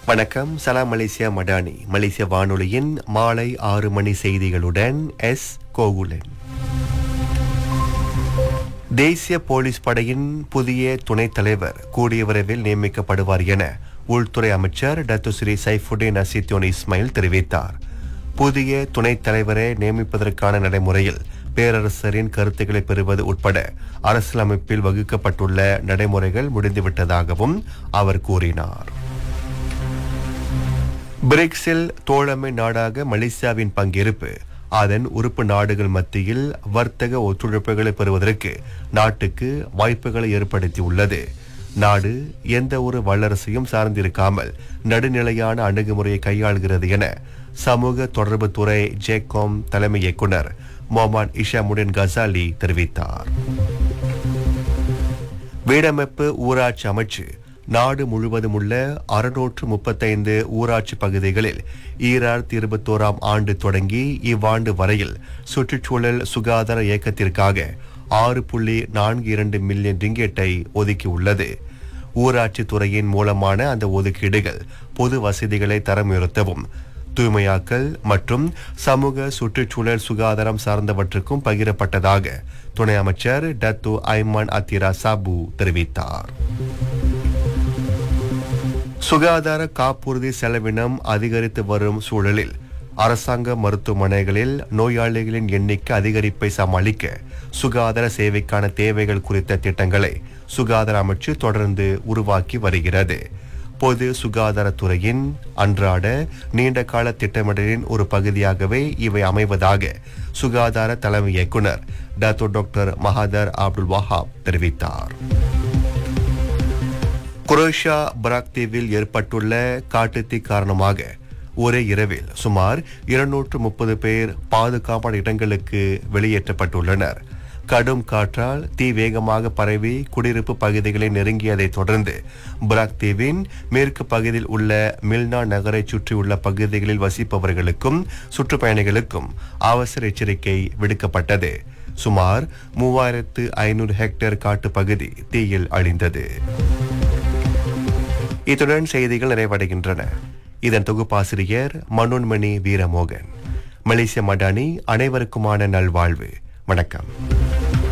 வணக்கம் சலாம் மலேசியா மடானி மலேசிய வானொலியின் மாலை ஆறு மணி செய்திகளுடன் எஸ் கோகுலன் தேசிய போலீஸ் படையின் புதிய துணைத் தலைவர் கூடிய விரைவில் நியமிக்கப்படுவார் என உள்துறை அமைச்சர் டத்துஸ்ரீ சைஃபுடீன் அசித்யோன் இஸ்மாயில் தெரிவித்தார் புதிய துணைத் தலைவரை நியமிப்பதற்கான நடைமுறையில் பேரரசரின் கருத்துக்களை பெறுவது உட்பட அரசியலமைப்பில் வகுக்கப்பட்டுள்ள நடைமுறைகள் முடிந்துவிட்டதாகவும் அவர் கூறினார் பிரிக்ஸில் தோழமை நாடாக மலேசியாவின் பங்கேற்பு அதன் உறுப்பு நாடுகள் மத்தியில் வர்த்தக ஒத்துழைப்புகளை பெறுவதற்கு நாட்டுக்கு வாய்ப்புகளை ஏற்படுத்தியுள்ளது நாடு எந்த ஒரு வல்லரசையும் சார்ந்திருக்காமல் நடுநிலையான அணுகுமுறையை கையாளுகிறது என சமூக தொடர்புத்துறை ஜேகோம் தலைமை இயக்குனர் மொஹமான் இஷாமுடின் கசாலி தெரிவித்தார் வீடமைப்பு ஊராட்சி அமைச்சு நாடு முழுவதும் உள்ள அறுநூற்று முப்பத்தைந்து ஊராட்சி பகுதிகளில் ஈராயிரத்தி இருபத்தோராம் ஆண்டு தொடங்கி இவ்வாண்டு வரையில் சுற்றுச்சூழல் சுகாதார இயக்கத்திற்காக ஆறு புள்ளி நான்கு இரண்டு மில்லியன் ரிங்கெட்டை ஒதுக்கியுள்ளது ஊராட்சி துறையின் மூலமான அந்த ஒதுக்கீடுகள் பொது வசதிகளை தரம் உயர்த்தவும் தூய்மையாக்கல் மற்றும் சமூக சுற்றுச்சூழல் சுகாதாரம் சார்ந்தவற்றுக்கும் பகிரப்பட்டதாக துணை அமைச்சர் டத்து ஐமான் அத்திரா சாபு தெரிவித்தார் சுகாதார காப்புறுதி செலவினம் அதிகரித்து வரும் சூழலில் அரசாங்க மருத்துவமனைகளில் நோயாளிகளின் எண்ணிக்கை அதிகரிப்பை சமாளிக்க சுகாதார சேவைக்கான தேவைகள் குறித்த திட்டங்களை சுகாதார அமைச்சு தொடர்ந்து உருவாக்கி வருகிறது பொது சுகாதாரத்துறையின் அன்றாட நீண்டகால திட்டமிடலின் ஒரு பகுதியாகவே இவை அமைவதாக சுகாதார தலைமை இயக்குனர் doctor doctor Mahathir Abdul Wahab தெரிவித்தார் குரோஷியா பராக் தீவில் ஏற்பட்டுள்ள காட்டுத்தீ காரணமாக ஒரே இரவில் சுமார் இருநூற்று முப்பது பேர் பாதுகாப்பான இடங்களுக்கு வெளியேற்றப்பட்டுள்ளனர் கடும் காற்றால் தீ வேகமாக பரவி குடியிருப்பு பகுதிகளை நெருங்கியதைத் தொடர்ந்து பராக் தீவின் மேற்கு பகுதியில் உள்ள மில்னா நகரை சுற்றியுள்ள பகுதிகளில் வசிப்பவர்களுக்கும் சுற்றுப்பயணிகளுக்கும் அவசர எச்சரிக்கை விடுக்கப்பட்டது சுமார் மூவாயிரத்து ஐநூறு ஹெக்டேர் காட்டு பகுதி தீயில் அழிந்தது இத்துடன் செய்திகள் நிறைவடைகின்றன இதன் தொகுப்பாசிரியர் மனோன்மணி வீரமோகன் மலேசிய மடானி அனைவருக்குமான நல்வாழ்வு வணக்கம்